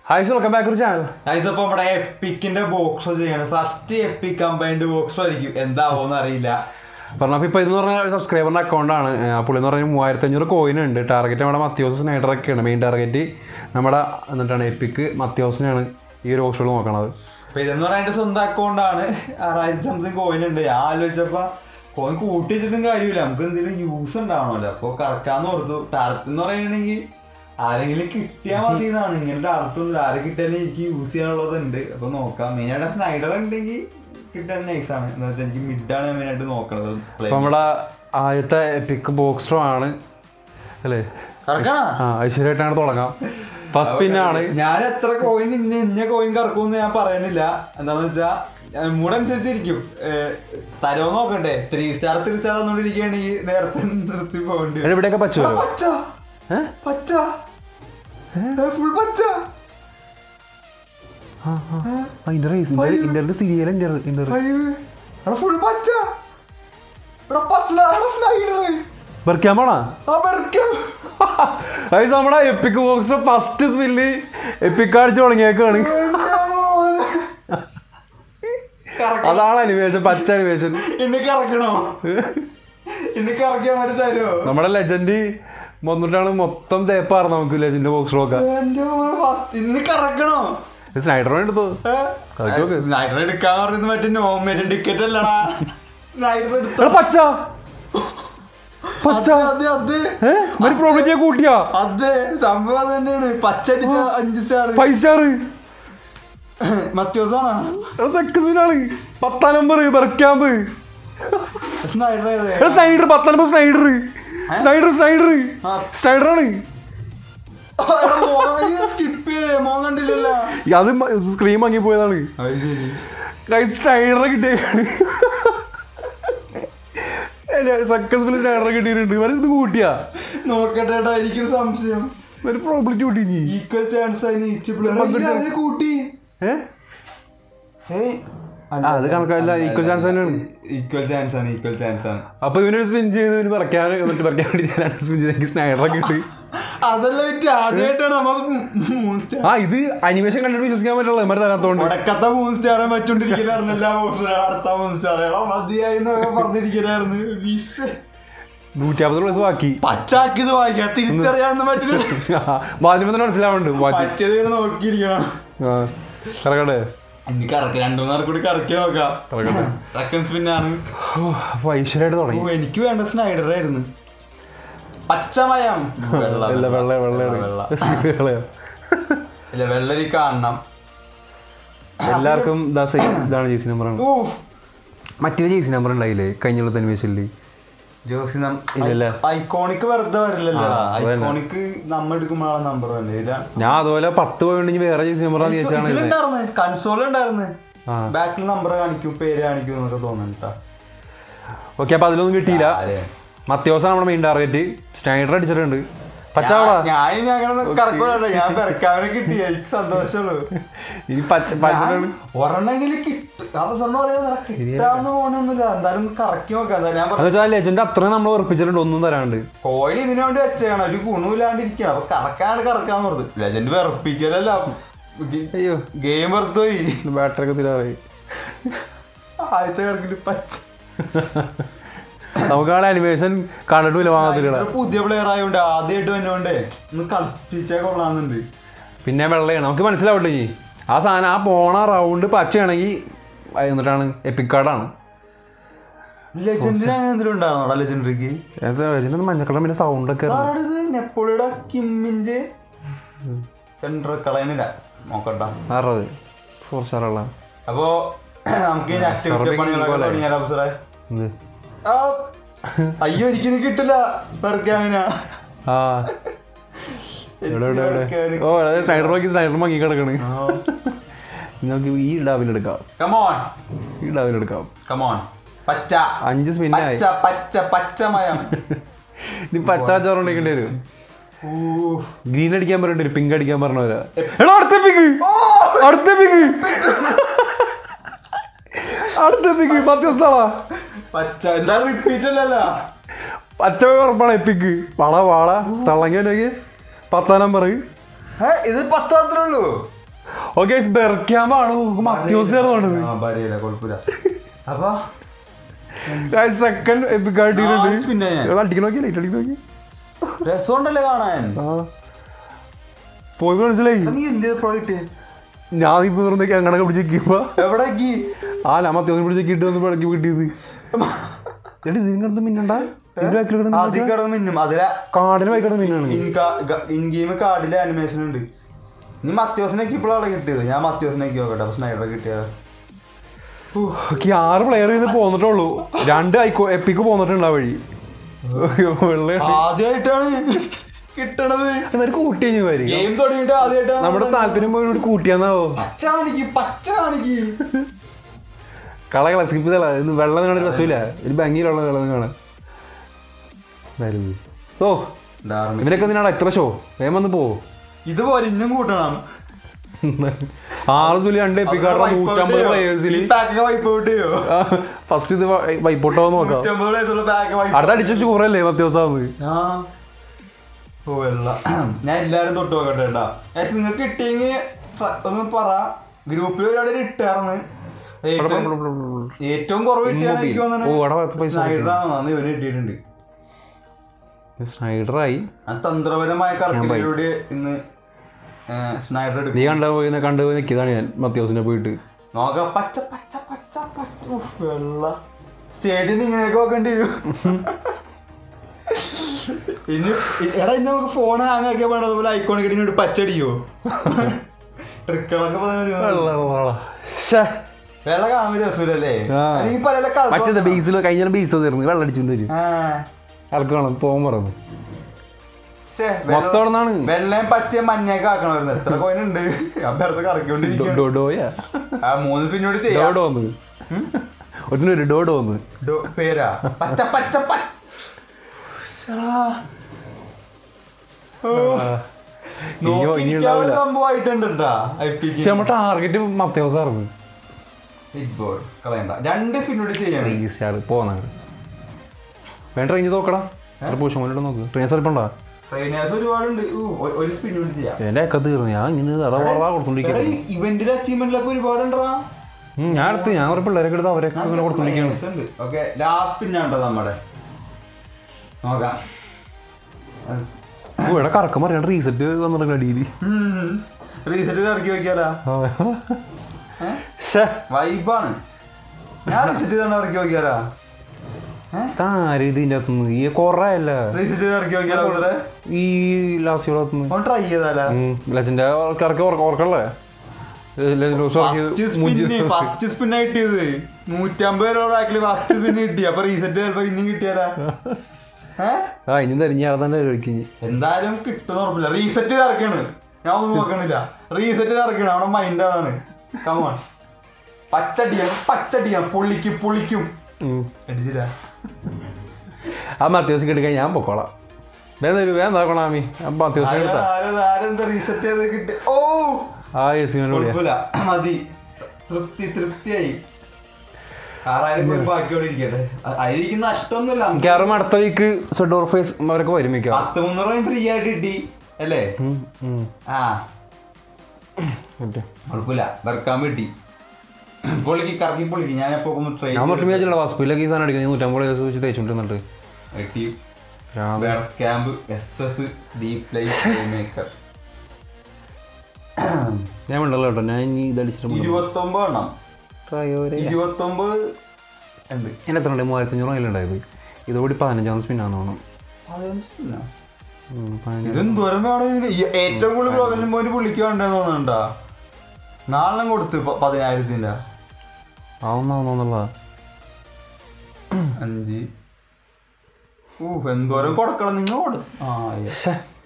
Hi welcome back to channel guys അപ്പൊ നമ്മുടെ എപ്പിക്കിന്റെ ബോക്സ് ചെയ്യാണ് ഫസ്റ്റ് എപ്പിക് കമ്പൈൻഡ് ബോക്സ് ആയിരിക്കും എന്താവോന്ന് അറിയില്ല പറഞ്ഞപ്പോൾ ഇപ്പോൾ ഇതെന്ന് പറഞ്ഞാൽ സബ്സ്ക്രൈബറിൻ്റെ അക്കൗണ്ടാണ് പുള്ളി എന്ന് പറഞ്ഞാൽ മൂവായിരത്തി അഞ്ഞൂറ് കോയിൻ ഉണ്ട് ടാർഗറ്റ് നമ്മുടെ മത്യോസ് സ്നൈഡറൊക്കെയാണ് മെയിൻ ടാർഗറ്റ് നമ്മുടെ എന്നിട്ടാണ് എപ്പിക്ക് മത്യോസിനാണ് ഈ ഒരു ബോക്സുകൾ നോക്കണത് അപ്പൊ ഇതെന്ന് പറയുന്നത് സ്വന്തം അക്കൗണ്ടാണ് ആറായിരത്തി സംതിങ് കോയിൻ ഉണ്ട് ഞാൻ ആലോചിച്ചപ്പോ കോയിൻ കൂട്ടി വെച്ചിട്ടും കാര്യമില്ല നമുക്ക് എന്തെങ്കിലും യൂസ് ഉണ്ടാവണമല്ലോ അപ്പൊ കറക്കാന്ന് ഓർത്തു ടാർത്ത് എന്ന് പറയുകയാണെങ്കിൽ ആരെങ്കിലും കിട്ടിയാൽ മതി എന്നാണ് ഇങ്ങനെ ടാർത്തൊന്നും ആരെ കിട്ടിയാലും എനിക്ക് യൂസ് ചെയ്യാനുള്ളതുണ്ട് അപ്പൊ നോക്കാം മെയിനായിട്ട് സ്നൈഡർ ഉണ്ടെങ്കിൽ കിട്ടാൻ നൈസാണ് എന്താ വെച്ചാൽ എനിക്ക് മിഡാണ് മെയിനായിട്ട് നോക്കണത് അപ്പോൾ നമ്മുടെ ആദ്യത്തെ എപ്പിക്ക് ബോക്സറോ ആണ് അല്ലേ കറക്കണാ ആ ഐശ്വര്യമായിട്ടാണ് തുടങ്ങാം ഫസ്റ്റ് പിന്നാണ് ഞാൻ എത്ര കോയിൻ ഇന്ന ഇന്ന കോയിൻ കറക്കുമെന്ന് ഞാൻ പറയണില്ല എന്താന്ന് വെച്ചാ ഏഹ് മൂടനുസരിച്ചിരിക്കും ഏഹ് തരോ നോക്കണ്ടേ ത്രീ സ്റ്റാർ ത്രീ സ്റ്റാർ തന്നോണ്ടിരിക്കുകയാണെങ്കിൽ നേരത്തെ നിർത്തി പോകേണ്ടി വരും. ഇവിടെയൊക്കെ പച്ച എടാ, വരും പച്ച ഏ? പച്ച ഫുൾ പച്ച ആ ആ അതിൻ്റെ race inter serial inter inter full പച്ച എടാ പച്ച സ്നൈഡർ വെറുക്കാൻ പോണാ ആ ബെർക്കം അത് നമ്മുടെ എപ്പിക് ബോക്സിലെ ഫസ്റ്റ് സ്പില്ല് എപ്പിക് അടിച്ച് തുടങ്ങിയേക്കാണ് അതാണ് അനിമേഷൻ പച്ച അനിമേഷൻ എന്നെ കറക്കണോ എന്നെ കറക്കാൻ പറ്റി തരുമോ നമ്മുടെ ലെജൻഡ് വന്നിട്ടാണ് മൊത്തം തേപ്പാറ് നമുക്ക് ലെജൻഡ് ബോക്സ് നോക്കാം എന്റെ മോനെ first ഇന്ന് കറക്കണോ സ്നൈഡർ എടുത്തു കറക്കി നോക്ക്. സ്നൈഡർ എടുക്കാൻ പറയുന്നത് മറ്റേ നോമിനേറ്റ് ടിക്കറ്റ് അല്ലടാ സ്നൈഡർ എടുത്ത എടാ പച്ച പച്ച അതെ അതെ ഏ മറ്റേ പ്രോബ്ലം കൂട്ടിയാ അതെ സംഭവം അത് തന്നെയാണ് പച്ചടിച്ച അഞ്ച് സ്റ്റാർ ഫൈവ് സ്റ്റാർ മത്യോസാണ് സെക്കൻഡ് സ്പിന്നാണ് പത്താം നമ്പർ ബെർക്യാമ്പ് സ്നൈഡർ ഏതേ എടാ സ്നൈഡർ പത്താം നമ്പർ സ്നൈഡർ സ്നൈഡർ സ്നൈഡർ ആ. സ്നൈഡറാണ് സ്കിപ്പ് ചെയ്തേ മോൻ കണ്ടില്ലല്ലോ അത് സ്ക്രീൻ വാങ്ങി പോയതാണ് അത് ശരി സ്നൈഡറെ കിട്ടിയാണ് സക്സസ്ഫുൾ സ്നൈഡറെ കിട്ടിയിട്ടുണ്ട് ഇവരെ ഇത് കൂട്ടിയാ നോക്കട്ടെ ഏട്ടാ, എനിക്കൊരു സംശയം ഒരു പ്രോബ്ലം കൂട്ടി നീ ഈക്വൽ ചാൻസ് അതിന് ഈച്ച് പ്ലെയർ കൂട്ടി ഏ ഏയ് ആ, അത് കണക്കല്ല, equal chance തന്നെയാണ്. ഈക്വൽ ചാൻസ് ആണ് ഈക്വൽ ചാൻസ് ആണ് അപ്പൊ ഇവനൊരു സ്പിൻ ചെയ്ത് ഇവന് പറക്കാൻ മറ്റേ പറക്കാൻ വേണ്ടി ഞാൻ സ്പിൻ ചെയ്ത് സ്നൈഡറെ കിട്ടി അതല്ല പറ്റി ആദ്യമായിട്ടാണ് നമുക്ക് മൂന്ന് സ്റ്റാർ ആ ഇത് അനിമേഷൻ കണ്ടിട്ട് വിശ്വസിക്കാൻ പറ്റുള്ള മറ്റേ തരാത്തോണ്ട് മുടക്കത്തെ മൂന്ന് സ്റ്റാർ വെച്ചോണ്ടിരിക്കലായിരുന്നു എല്ലാ ബോക്സിലും അടുത്ത മൂന്ന് സ്റ്റാർ എടാ മതിയായി എന്നൊക്കെ പറഞ്ഞിരിക്കലായിരുന്നു വിസ് നൂറ്റമ്പത് പ്ലസ് ബാക്കി പച്ചാക്കിയത് വായിക്കാം തിരിച്ചറിയാന്ന് പറ്റില്ല മാധ്യമം തന്നെ മനസ്സിലാവുന്നുണ്ട് മാറ്റി പറ്റിയത് ഇങ്ങനെ നോക്കിയിരിക്കണം ആ കറക്കട്ടെ ഇനി കറക്കി രണ്ടു മൂന്നാർ കൂടി കറക്കി നോക്കാം കറക്കട്ടെ സെക്കൻഡ് സ്പിന്നാണ് അപ്പൊ ഐശ്വര്യമായിട്ട് ഓ തുടങ്ങി എനിക്ക് വേണ്ട സ്നൈഡർ ആയിരുന്നു പച്ചമയം വെള്ള വെള്ള വെള്ള വെള്ളയാണ് വെള്ള വെള്ളയാണ് ഇല്ല വെള്ളരി കാണണം എല്ലാവർക്കും ഇതാ സെയിം ഇതാണ് ജേസി നമ്പറാണ് ഊഫ് മറ്റേ ജേസി നമ്പർ ഉണ്ടായില്ലേ കഴിഞ്ഞ അന്വേഷിച്ചില്ലേ ജോസി ഇല്ലല്ലേ? ഐക്കോണിക് വെറുതെ വരില്ലല്ലോ ആ, അതന്നെ. ഐക്കോണിക് നമ്മ എടുക്കുമ്പോഴാണ് നമ്പർ തന്നെ ഇല്ല ഞാൻ അതുപോലെ പത്ത് പോയിട്ടുണ്ടെങ്കിൽ വേറെ ജേസി നമ്പറാന്ന് ചോദിച്ചാണ് ഇത്. ഇതിലുണ്ടായിരുന്നു കൺസോൾ ഉണ്ടായിരുന്നു ആ ബാക്കിൽ നമ്പർ കാണിക്കും പേര് കാണിക്കും എന്നൊക്കെ തോന്നുന്നുട്ടാ ഓക്കെ അപ്പൊ അതിലൊന്നും കിട്ടിയില്ല മത്യോസാണ് നമ്മുടെ മെയിൻ ടാർഗറ്റ് സ്നൈഡർ അടിച്ചിട്ടുണ്ട് പച്ചാവടാ ഞാൻ ഇനി അങ്ങനെ കറക്കൂല ഞാൻ പെരക്കാവനെ കിട്ടി എനിക്ക് സന്തോഷമുള്ളൂ ഇനി പച്ച പച്ചാണ് ഒരെണ്ണെങ്കിലും കിട്ടും അവസരം പറയാൻ കിട്ടാന്ന് പോകണമെന്നില്ല എന്തായാലും കറക്കി നോക്കാം എന്തായാലും ഞാൻ എന്ന് വെച്ചാൽ ലെജൻഡ് അത്രയും നമ്മൾ ഉറപ്പിച്ചിട്ടുണ്ട് ഒന്നും തരാണ്ട് കോഴി ഇതിനു വേണ്ടി വെച്ചാണ് ഒരു ഗുണമില്ലാണ്ടിരിക്കണം അപ്പൊ കറക്കാണ് കറക്കാന്ന് പറഞ്ഞു ലെജൻഡ് വെറുപ്പിക്കലല്ല അയ്യോ ഗെയിം വെറുത്തു പോയി ബാറ്ററി ഒക്കെ തിരായി ആദ്യത്തെ കറക്കില് പച്ച നമുക്ക് ആ അനിമേഷൻ കണ്ടിട്ടില്ല വാങ്ങത്തില്ല ഒരു പുതിയ പ്ലെയർ ആയതുകൊണ്ട് ആദ്യമായിട്ട് വന്നോണ്ടേ ഒന്ന് കളിപ്പിച്ചേ കൊള്ളാന്നുണ്ട് പിന്നെ വെള്ളയാണ് നമുക്ക് മനസ്സിലാവട്ടെ ഈ ആ സാധനം ആ പോണ റൗണ്ട് പച്ചയാണെങ്കിൽ എന്നിട്ടാണ് എപ്പിക് കാർഡാണ് ലെജൻഡിന് അങ്ങനെ എന്തെങ്കിലും ഉണ്ടായിരുന്നോടാ ലെജൻഡറിക്ക് ലെജൻഡ് മഞ്ഞക്കളർ പിന്നെ സൗണ്ട് ഒക്കെ ആരുടെ ഇത് നെപ്പോളിയുടെ കിമ്മിന്റെ സെൻട്രൽ കളയണില്ല നോക്കട്ടാ ആറത് ഫോർ സ്റ്റാറുള്ള അപ്പൊ നമുക്ക് ഇനി ആക്ടിവിറ്റി സർവ്വ പണികളൊക്കെ പോലെ. തുടങ്ങിയാലോ അഫ്സറെ എന്ത് ആ, അയ്യോ എനിക്കിനി കിട്ടില്ല വെറുതെ അങ്ങനെ ആ ഇവിടെ ഇവിടെ ഇവിടെ ഓ അതായത് സ്നൈഡർ നോക്കി സ്നൈഡർ മങ്ങി കിടക്കണ് നമുക്ക് ഈ ഡാവിലെടുക്കാം കമോൺ ഈ ഡാവിലെടുക്കാം കമോൺ പച്ച അഞ്ച് സ്പിന്നായി പച്ച പച്ച പച്ചമയം ഇനി പച്ച ചോറുണ്ടെങ്കിൽ വരും ഊ. ഗ്രീൻ അടിക്കാൻ പറഞ്ഞിട്ട് വരും പിങ്ക് അടിക്കാൻ പറഞ്ഞവരാ എടാ അടുത്ത പിങ്ക് അടുത്ത പിങ്ക് അടുത്ത പിങ്ക് പച്ച സ്ഥലാ പച്ച എന്താ റിപ്പീറ്റ് അല്ലല്ലോ പച്ച ഉറപ്പാണ് എപ്പിക്ക് വള വാള തള്ളങ്ങി പത്താം നമ്പർ ഏ, ഇത് പത്ത് മാത്രമേ ഉള്ളൂ ഓക്കെ ബെർക്യാമ്പാണ് മത്യോസ് ചേർന്നുണ്ട് ആ, ഭാര്യയില്ല, കുഴപ്പമില്ല. അപ്പൊ സെക്കൻഡ് എപ്പിക്കായിട്ട് ആ, spin ചെയ്യാൻ. അടിക്കണ നോക്കി ലൈറ്റ് അടിക്കണ നോക്കി രസമുണ്ടല്ലേ കാണാൻ ആ പോയി മനസ്സിലായി നീ എന്ത് പ്രോജക്റ്റ് ഞാൻ ഇപ്പൊ വെറുതെ അങ്ങനെ പിടിച്ചേക്കുമ്പോ എവിടേക്ക് ആ ഞാൻ മത്യോസിനെ പിടിച്ചേക്കിട്ട് വന്ന് പിടക്കി കിട്ടിയത് എടി ഇതിന് കിടന്ന് മിന്നണ്ട ഇതിന്റെ ബാക്കിൽ കിടന്ന് അതിൽ കിടന്ന് മിന്നും അതിലെ കാടിന് വായി കിടന്ന് മിന്നാണ് ഇൻ ഗെയിം കാർഡിലെ അനിമേഷൻ ഉണ്ട് നീ മത്യോസിനൊക്കെ ഇപ്പോഴാണ് കിട്ടിയത് ഞാൻ മത്യോസിനൊക്കെ നോക്കട്ടെ അപ്പൊ സ്നൈഡർ കിട്ടിയത് ഓക്കെ ആറ് പ്ലെയർ ചെയ്ത് പോന്നിട്ടുള്ളൂ രണ്ട് ഐക്കോ എപ്പിക്ക് പോന്നിട്ടുണ്ട് ആ വഴി വെള്ള ആദ്യമായിട്ടാണ് കിട്ടണത് എന്നിട്ട് കൂട്ടി കഴിഞ്ഞു വരി ഗെയിം തുടങ്ങിയിട്ട് ആദ്യമായിട്ടാണ് നമ്മുടെ താല്പര്യം പോയി ഇവിടെ കൂട്ടിയാന്നാവോ പച്ച കാണിക്ക് പച്ച കാണിക്ക് കള കള സ്കിപ്പ് ചെയ്തല്ല ഇത് വെള്ളം കാണാൻ രസമില്ല ഒരു ഭംഗിയിലുള്ള വെള്ളം കാണാൻ വരൂ. ഓ ഇവരൊക്കെ എന്തിനാണ് എത്ര ഷോ വേഗം വന്ന് പോ ഇതുപോലെ ഇന്നും കൂട്ടണം ആറ് തുലി രണ്ട് എപ്പിക്കാരുടെ നൂറ്റമ്പത് പ്ലേയേഴ്സിൽ പാക്കൊക്കെ വൈപ്പ് ഔട്ട് ചെയ്യോ ഫസ്റ്റ് ഇത് വൈപ്പോട്ടോ നോക്കാം നൂറ്റമ്പത് വയസ്സുള്ള പാക്ക് വൈപ്പ് അടുത്ത അടിച്ചു ചോറല്ലേ പത്ത് ദിവസമാകുന്നത് ആ ഓ വെള്ള ഞാൻ എല്ലാരും തൊട്ട് നോക്കട്ടെ കേട്ടാ ഏകദേശം നിങ്ങൾക്ക് കിട്ടിയെങ്കിൽ ഒന്ന് പറ ഗ്രൂപ്പിൽ ഒരാളെ ഇട്ടാർന്ന് ഏറ്റവും ഏറ്റവും കുറവ് കിട്ടിയാണ് എനിക്ക് ഓ, അവിടെ പൈസ സ്നൈഡറാന്ന് ഇവര് കിട്ടിയിട്ടുണ്ട് സ്നൈഡറായി ആ തന്ത്രപരമായ കറക്കിലൂടെ ഇന്ന് സ്നൈഡർ നീ എടുക്കും കണ്ട പോയി കണ്ടു പോയി നിൽക്കിയതാണ് ഞാൻ മത്യാവസിനെ പോയിട്ട് നോക്കാം പച്ച പച്ച പച്ച പച്ച ഉഫ്, വെള്ള സ്റ്റേഡിയം ഇങ്ങനെയൊക്കെ നോക്കേണ്ടി വരും ഇനി ഇ- എടാ ഇന്ന് നമുക്ക് ഫോൺ ഹാങ് ആക്കിയാൽ വേണ്ട അതുപോലെ ഐക്കോൺ കിട്ടി പച്ചടിക്കോ ട്രിക്കുകളൊക്കെ വെള്ള, വെള്ള. ശ്ശേ. വെള്ള കാണുമ്പോ രസൂലല്ലേ ആ. ഈ പല മറ്റേത് ബേസിൽ കഴിഞ്ഞ ബേസ് തീർന്നു വെള്ളം അടിച്ചുകൊണ്ട് വരും ആൾക്ക് വേണം പോകാൻ പറഞ്ഞു മൊത്തം എവിടുന്നാണ്? വെള്ളയും പറ്റിയ മഞ്ഞയൊക്കെ ആക്കണമായിരുന്നു എത്ര കോയിൻ ഉണ്ട് അപ്പുറത്ത് കറക്കിക്കൊണ്ടിരിക്കും ഡോഡോയാ ആ മൂന്ന് പിന്നോട് ചെയ്യാം ഡോഡോ വന്ന് ഒറ്റൊരു ഡോഡോ വന്ന് ഡോ- പേരാ പച്ച പച്ച പച്ച ശ്ശടാ. ഓ. ഇനിയോ ഇനി നോക്കിയിരിക്കാനുള്ള ഉണ്ടാവില്ല സംഭവമായിട്ടുണ്ട് ട്ടാ, IPK. പക്ഷെ നമ്മുടെ ടാർഗറ്റ് മത്യാവസായിരുന്നു Big boy. കളയണ്ട രണ്ട് പിന്നോട് ചെയ്യണം ഈസിയാണ് പോകുന്നത് വേണ്ട റേഞ്ച് നോക്കടാ പൂഷം കൊണ്ടിട്ട് നോക്ക് ട്രെയിൻ സ്ഥലപ്പുണ്ടോ ട്രെയിനേഴ്സ് ഒരുപാടുണ്ട് ഊ, ഒ- ഒരു സ്പിന്നോട് ചെയ്യാം എന്റെ ഒക്കെ തീർന്നു ഞാൻ ഇങ്ങനെ അതാ എടാ, കൊടുത്തോണ്ടിരിക്കുന്നു ഈ ഇവന്റിലെ അച്ചീവ്മെന്റിലൊക്കെ ഒരുപാടുണ്ടാ ഞാൻ അടുത്ത് ഞാൻ കുറെ പിള്ളേരൊക്കെ എടുത്ത് അവരൊക്കെ ഇങ്ങനെ കൊടുത്തോണ്ടിരിക്കുകയാണ് ഓക്കെ ലാസ്റ്റ് പിന്നാണ്ടോ നമ്മുടെ നോക്കാം ഓ ഇവിടെ കറക്കം പറയാണ്ട് റീസെറ്റ് വന്നിട്ടുണ്ട് അടിയിൽ റീസെറ്റ് ഇറക്കി വെക്കാടാ വൈബാണ് ഞാൻ റീസെറ്റ് തന്നെ ഇറക്കി വെക്കാടാ കാര്യം ഇതിന്റെ അകത്തുനിന്ന് ഈ കൊറേ അല്ല റീസെറ്റ് ഇറക്കി വെക്കാടാ ഉദരെ ഈ ലാസ്റ്റ് ഭാഗത്തുനിന്ന് ഓൻ ട്രൈ ചെയ്താലാ ലജന്റെ ഇറക്കി ഓർക്കല്ലേ ഫസ്റ്റ് സ്പിന്ന് ഫസ്റ്റ് സ്പിൻ കിട്ടിയത് നൂറ്റമ്പത് രൂപ റാക്കില് ഫസ്റ്റ് സ്പിൻ കിട്ടി അപ്പൊ റീസെറ്റ് ചിലപ്പോ ഇനിയും കിട്ടിയാലാ ഏഹ് ആ ഇനി തരിഞ്ഞ തന്നെ കഴിക്കും എന്തായാലും കിട്ടുന്ന ഉറപ്പില്ല റീസെറ്റ് ഇറക്കാണ് ഞാൻ ഒന്നും നോക്കണില്ല റീസെറ്റ് ഇറക്കണം അവിടെ മൈൻഡ് അതാണ് കമോൺ പച്ചടിയാണ് പച്ചടിയാണ് പൊള്ളിക്കും പൊള്ളിക്കും അടിച്ചില്ല ആ മത്യാവസം കിട്ടിക്കാൻ ഞാൻ പൊക്കോളാം വേഗം തരൂ വേഗം നോക്കണം ആമി ആ മത്യാവസം ആരാ- എടുത്താ ആരാ- ആരെന്താ റീസെറ്റ് ചെയ്ത് കിട്ടി ഓ ആ എ സി കുഴപ്പമില്ല മതി തൃപ്തി തൃപ്തിയായി ആറായിരം രൂപ ബാക്കിയോടെ ഇരിക്കട്ടെ അ- അതിലിരിക്കുന്ന നഷ്ടമൊന്നുമില്ല മിക്കവാറും അടുത്ത വീക്ക് സെഡോർ ഫേസ് അവരൊക്കെ വരും മിക്കവാറും പത്ത് മുന്നൂറ് ഫ്രീ ആയിട്ട് കിട്ടി അല്ലേ ഉം, ഉം. ആ മറ്റേ. കുഴപ്പമില്ല വെറുക്കാൻ കിട്ടി പൊളിക്ക് കറക്കി പൊളിക്ക് ഞാൻ എപ്പോ ഒന്ന് ട്രൈ ഞാൻ തൊട്ട് വിചാരിച്ചില്ല ഹോസ്പിറ്റലിലേക്ക് ഈ സാധനം അടിക്കുന്നത് നൂറ്റമ്പത് ദിവസം വെച്ച് തേച്ചുകൊണ്ടിരുന്നിട്ട് എട്ടി രാവിലെ camp S S deep place maker ഞാൻ ഉണ്ടല്ലോ കേട്ടോ ഞാൻ ഇനി ഇതടിച്ചിട്ട് ഇരുപത്തൊമ്പത് എണ്ണം ഇരുപത്തൊമ്പത് ഉണ്ട് എന്നെ എത്ര ഉണ്ട് മൂവായിരത്തി അഞ്ഞൂറ് അതിലുണ്ടായത് ഇതോടി പതിനഞ്ചാം സ്പിന്നാന്ന് തോന്നുന്നു അതെന്താ? ഉം, പതിനഞ്ച്. ഇത് എന്തോരം വേണം ഇതിന്? ഈ ഏറ്റവും കൂടുതൽ പ്രൊഫഷൻ പോയിന്റ് പുള്ളിക്ക് വേണ്ടെന്ന് തോന്നുന്നുണ്ടാ നാളെ കൊടുത്ത് പ- പതിനായിരത്തിന്റെ ആവുന്നാവുന്നുള്ള അഞ്ച് ഊഫ് എന്തോരം കൊടുക്കണം നിങ്ങൾ കൊടു ആ yes.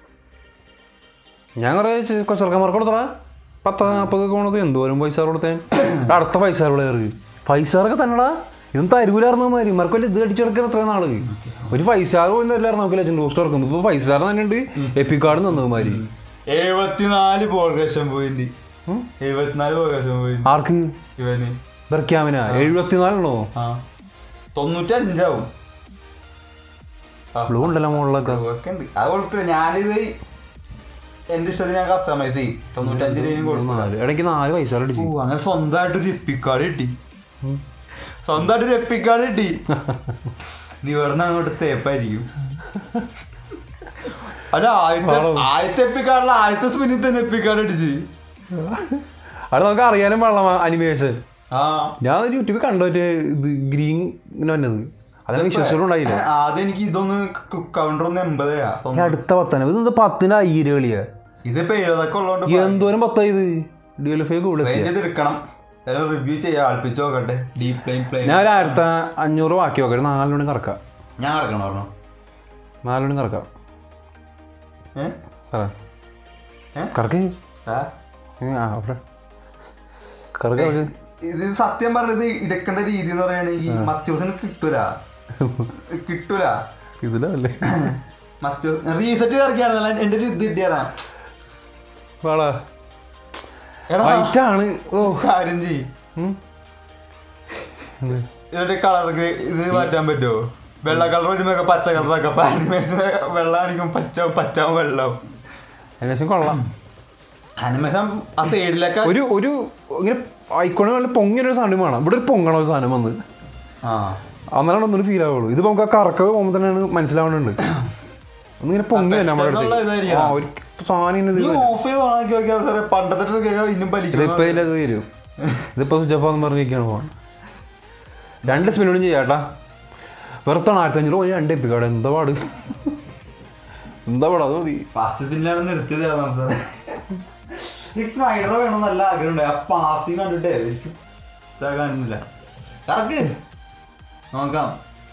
ഞാൻ കുറേ ചെറുക്കന്മാർക്ക് കൊടുത്തടാ പത്ത് നാൽപ്പത് പോണത് എന്തോരം പൈസ കൊടുത്തേ അടുത്ത പൈസ പ്ലെയർ പൈസയൊക്കെ തന്നെടാ ഇതും തരൂലായിരുന്നു മാതിരി ഇമാർക്ക് വല്ല ഇത് അടിച്ചെടുക്കാൻ എത്ര നാള് ഒരു പൈസ പോലും തരില്ലായിരുന്നു നമുക്ക് ലെജൻഡ് റോസ്റ്റ് ഇറക്കുന്നത് ഇപ്പൊ പൈസ തന്നെ ഉണ്ട് എപ്പിക്കാർഡ് തന്നത് മാതിരി എഴുപത്തിനാല് പോർഗേഷൻ പോയിന്റ് എഴുപത്തിനാല് പോർഗേഷൻ പോയിന്റ് ആർക്ക് ഇവന് ബെർക്യാമിന എഴുപത്തിനാലാണോ ആ തൊണ്ണൂറ്റഞ്ചാവും ബ്ലൂ ഉണ്ടല്ലോ മുകളിലൊക്കെ ഒക്കെ ഉണ്ട് അത് കുഴപ്പമില്ല ഞാനിത് എന്റെ ഇഷ്ടത്തിന് ഞാൻ കസ്റ്റമൈസ് ചെയ്യും തൊണ്ണൂറ്റഞ്ച് രൂപയും കൊടുക്കും നാല് ഇടയ്ക്ക് നാല് പൈസ ഓ, അടിച്ചു അങ്ങനെ സ്വന്തമായിട്ട് ഒരു എപ്പിക്കാട് കിട്ടി സ്വന്തമായിട്ട് ഒരു എപ്പിക്കാട് കിട്ടി നീ ഇവിടുന്ന് അങ്ങോട്ട് തേപ്പായിരിക്കും അല്ല ആദ്യത്തെ ആണോ? ആദ്യത്തെ എപ്പിക്കാടിൽ ആദ്യത്തെ സ്പിന്നിൽ തന്നെ എപ്പിക്കാട് അടിച്ച് അത് നമുക്ക് അറിയാനും പാടില്ല അനിമേഷൻ ആ ഞാൻ ഒരു യൂട്യൂബിൽ കണ്ടു മറ്റേ ഇത് ഗ്രീൻ ഇങ്ങനെ വന്നത് അതിനെ വിശ്വസിച്ചിട്ടുണ്ടായില്ല ആദ്യം എനിക്ക് ഇതൊന്ന് കൗണ്ടർ ഒന്ന് എൺപതയാ ഈ തോന്നുന്നു അടുത്ത പത്തന ഇത് പത്തിന് അയ്യര് കളിയാ ഇതിപ്പോ എഴുപതൊക്കെ ഉള്ളതുകൊണ്ട് എന്തോരം പത്തായത് ഡി എൽ എഫ് കൂടുതൽ റേഞ്ച് ചെയ്ത് എടുക്കണം റിവ്യൂ ചെയ്യാം ആൾപ്പിച്ച് നോക്കട്ടെ ഡീപ് പ്ലെയിൻ പ്ലെയിൻ ഞാൻ ഒരു ആയിരത്തി അഞ്ഞൂറ് ബാക്കി നോക്കാം ഒരു നാല് മണി കറക്കാം ഞാൻ കിടക്കണം പറഞ്ഞു നാല് മണി കറക്കാം ഏ? പറ ഏ? കറക്ക് ആ? ആ അവിടെ കറക്ക് കറക്ക് ഇത് സത്യം പറഞ്ഞത് എടുക്കേണ്ട രീതി എന്ന് പറയുകയാണെങ്കിൽ മത്യൂസിന് കിട്ടൂല കിട്ടൂല ഇതിലല്ലേ മത്യൂസ് റീസെറ്റ് ഇറക്കിയാണ് എന്റെ ഒരു ഇത് കിട്ടിയതാ വാടാ എടാ വൈറ്റ് ആണ് ഓ കാര്യം ചെയ് ഉം. എന്ത്? ഇതിന്റെ കളർക്ക് ഇത് മാറ്റാൻ പറ്റുമോ വെള്ള കളർ വരുമ്പോ പച്ച കളറൊക്കെ അപ്പൊ അനിമേഷൻ വെള്ളമാണിക്കും പച്ച പച്ചാവും വെള്ളം ഏകദേശം കൊള്ളാം അനിമേഷൻ ആ സൈഡിലൊക്കെ ഒരു ഒരു ഇങ്ങനെ ഐക്കോണ് നല്ല പൊങ്ങിയ ഒരു സാധനം വേണം ഇവിടെ ഒരു പൊങ്ങണ ഒരു സാധനം വന്ന് ആ അന്നേരം ഒന്നൊരു ഫീൽ ആവുള്ളൂ ഇത് നമുക്ക് ആ കറക്ക പോകുമ്പോൾ തന്നെയാണ് മനസ്സിലാവുന്നുണ്ട് ഒന്നിങ്ങനെ പൊങ്ങി തന്നെ നമ്മുടെ പെട്ടെന്നുള്ള അടുത്ത് ഇതായിരിക്കും. ആ ഒരു സാധനം ഇങ്ങനെ ഇത് നീ വരും. ഓഫ് ചെയ്ത് ഓണാക്കി നോക്കിയാൽ സാറേ പണ്ടത്തെ ട്രിക്ക് ഇന്നും ഇതിപ്പോ വലിക്കും ഇതിലത് വരും ഇതിപ്പോ സ്വിച്ച് ഓഫ് ആണെന്ന് പറഞ്ഞിരിക്കുകയാണ് ഫോൺ രണ്ട് സ്പിന്നോടും ചെയ്യാട്ടാ വെറുത്താണ് ആയിരത്തി അഞ്ഞൂറ് പോയി രണ്ട് എപ്പിക്കാട് എന്താ പാട് എന്താ പാട് അത് മതി ഫസ്റ്റ് സ്പിന്നിലാണ് നിർത്തിയത് സാറേ സ്നൈഡർ വേണം നല്ല ആഗ്രഹമുണ്ട് ആ പാസിങ് കണ്ടിട്ടേ എനിക്ക് കാണുന്നില്ല കറക്ക് നോക്കാം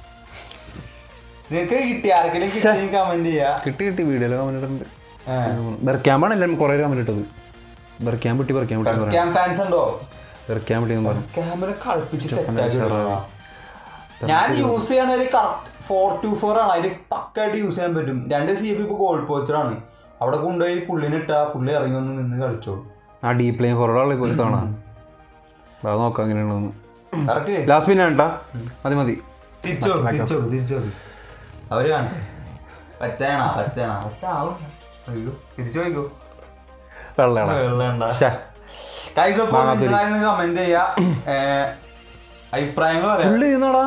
നിനക്ക് കിട്ടി ആർക്കെങ്കിലും കിട്ടി കമന്റ് ചെയ്യാ കിട്ടി കിട്ടി വീഡിയോയിൽ കമന്റ് ഇട്ടുണ്ട് ഏ. ബെർക്യാമ്പാണ് എല്ലാം കുറേ കമന്റ് ഇട്ടത് ബെർക്യാം വിട്ടി ബെർക്യാം വിട്ടി പറയാം ക്യാം ഫാൻസ് ഉണ്ടോ ബെർക്യാം വിട്ടി എന്ന് പറഞ്ഞു ക്യാമറ കളിപ്പിച്ച് ചെറുക്കൻ സെറ്റ് ആക്കി ഉഷാറായി. വിടണം. ഞാൻ യൂസ് ചെയ്യണ ഒരു ഫോർ ടു ഫോർ ആണ് അതിൽ പക്കായിട്ട് യൂസ് ചെയ്യാൻ പറ്റും രണ്ട് സി എഫ് ഇപ്പൊ ഗോൾഡ് പോച്ചറാണ് അവിടെ കൊണ്ടുപോയി പുള്ളിനെ ഇട്ടാ പുള്ളി ഇറങ്ങി വന്ന് നിന്ന് കളിച്ചോളൂ ആ ഡീപ് ലൈൻ ഫോർവേഡ് പോയി തവണ അത് നോക്കാം എങ്ങനെയാണെന്ന് കറക്റ്റ് ലാസ്റ്റ് പിന്നെ കേട്ടാ മതി മതി തിരിച്ചോ തിരിച്ചോ തിരിച്ചോ അവര് കാണട്ടെ പച്ചയാണോ പച്ചയാണോ പച്ച ആവും അയ്യോ തിരിച്ചു പോയിക്കോ വെള്ളയാണ് വെള്ളണ്ട ശ്ശേ. മാങ്ങാത്തൊലി. കമന്റ് ചെയ്യാ ഏ, അഭിപ്രായങ്ങൾ പറയാം ഫുള്ള് ചെയ്യുന്നടാ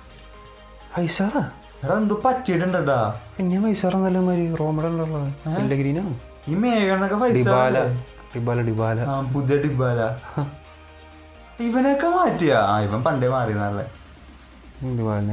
ഐസാറാ എടാ എന്തോ പറ്റിയിട്ടുണ്ടാ പിന്നെ ഐസാറെന്നല്ല മാതിരി റോമഡ ഉള്ളത് ഗ്രീനാണ് ഈ മേഘണ്ണൊക്കെ പൈസ ഡിബാല ആണല്ലേ? ഡിബാല ഡിബാല ആ പുതിയ ഡിബാല ഇവനൊക്കെ മാറ്റിയ ആ ഇവൻ പണ്ടേ മാറിയതാണല്ലേ ഡിബാലിനെ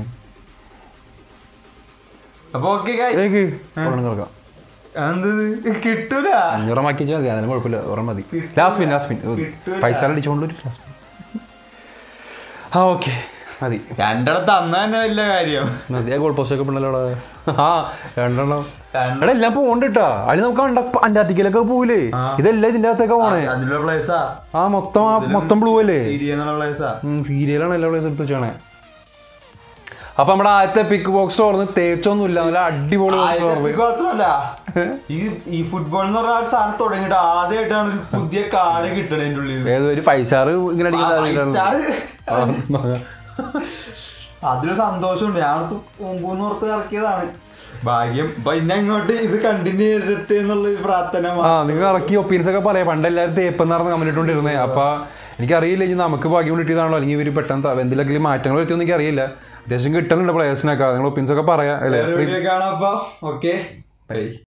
അപ്പൊ ഓക്കെ ഏക്ക് ഒരെണ്ണം കിടക്കാം എന്ത് കിട്ടൂല അഞ്ഞൂറ് മാക്കി വെച്ചാൽ മതി അതിന് കുഴപ്പമില്ല ഒരെണ്ണം മതി ലാസ്റ്റ് പിൻ ലാസ്റ്റ് പിൻ കിട്ടൂല. പൈസ അടിച്ചുകൊണ്ട് ഒരു ലാസ്റ്റ് പിൻ ആ ഓക്കെ മതി രണ്ടിടത്ത് അന്ന് തന്നെ വലിയ കാര്യം മതി ഗോൾ പോസ്റ്റ് ഒക്കെ ഉണ്ടല്ലോ അവിടെ ആ രണ്ടെണ്ണം രണ്ട് എടാ എല്ലാം പോണ്ടിട്ടാ അതിന് നമുക്ക് അണ്ട അന്റാർട്ടിക്കയിലൊക്കെ പോവില്ലേ ആ. ഇതെല്ലാം ഇതിന്റെ അകത്തൊക്കെ പോണേ അതിലുള്ള പ്ലേസാ ആ മൊത്തം ആ മൊത്തം ബ്ലൂ അല്ലേ സീരിയ എന്നുള്ള പ്ലേസാ സീരിയലാണ് എല്ലാ പ്ലേസ് എടുത്ത് വെച്ചാണേ അപ്പൊ നമ്മുടെ ആദ്യത്തെ പിക്ക് ബോക്സ് തുറന്ന് തേച്ചൊന്നുമില്ല നല്ല അടിപൊളി box തുറന്ന്. മാത്രമല്ല ഈ ഈ ഫുട്ബോൾ എന്ന് പറഞ്ഞ ആ ഒരു സാധനം തുടങ്ങിയിട്ട് ആദ്യമായിട്ടാണ് ഒരു പുതിയ കാർഡ് കിട്ടണേ അതിന്റെ ഉള്ളിൽ ഏത് ഒരു പൈസാറ് ഇങ്ങനെ ആ, അടിക്കുന്ന പൈസ അതിലൊരു സന്തോഷമുണ്ട് ഞാനത് മുമ്പൂന്ന് ഓർത്ത് ഇറക്കിയതാണ് ഭാഗ്യം അപ്പൊ ഇന്നെ അങ്ങോട്ട് ഇത് കണ്ടിന്യൂ ചെയ്തിട്ട് എന്നുള്ള ഒരു പ്രാർത്ഥന ആ നിങ്ങൾ ഇറക്കി ഒപ്പീനിയൻസ് ഒക്കെ പറയാം പണ്ട് എല്ലാവരും തേപ്പെന്ന് പറഞ്ഞ് കമന്റ് ഇട്ടുകൊണ്ടിരുന്നേ അപ്പൊ എനിക്കറിയില്ല ഇനി നമുക്ക് ഭാഗ്യം കിട്ടിയതാണോ അല്ലെങ്കിൽ ഇവര് പെട്ടെന്ന് ത- എന്തെങ്കിലും മാറ്റങ്ങൾ വരുത്തിയോ എനിക്ക് അറിയില്ല അത്യാവശ്യം കിട്ടുന്നുണ്ട് പ്ലേയേഴ്സിനൊക്കെ നിങ്ങൾ ഒപ്പീനിയൻസ് ഒക്കെ പറയാം അല്ലേ വേറെ വീഡിയോ കാണാം അപ്പൊ ഓക്കെ ബൈ